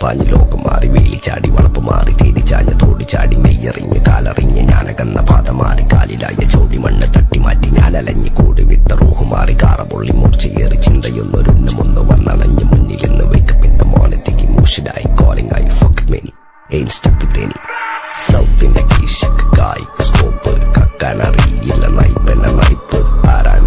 പാഞ്ഞ് ലോകം മാറി വേലി ചാടി വളപ്പ് മാറി തേടി ചാഞ്ഞ തോടി ചാടി മെയ്യറിഞ്ഞ് കാലറിഞ്ഞ് ഞാനകന്ന പാത മാറി കാലിലായ ചോടി മണ്ണ് തട്ടി മാറ്റി ഞാൻ അലഞ്ഞ് കൂടി വിട്ട റൂഹ് മാറി കാറ പൊള്ളി മൂർച്ചയേറി ചിന്തയൊന്നൊരുണ്ണമൊന്ന് വന്നണഞ്ഞ് മുന്നിലെന്ന് വെക്കപ്പിന്റെ മോനത്തേക്ക് മൂഷിലായി കോളിംഗ് ആയി ഫക്ക് മെനി എയിം സ്റ്റക്ക് തേനി സൗത്തിന്റെ കീശക്ക് കായ് സ്കോപ്പ് കക്കാനറിയില്ല നൈപ്പെന്ന നൈപ്പ് ആരാണ്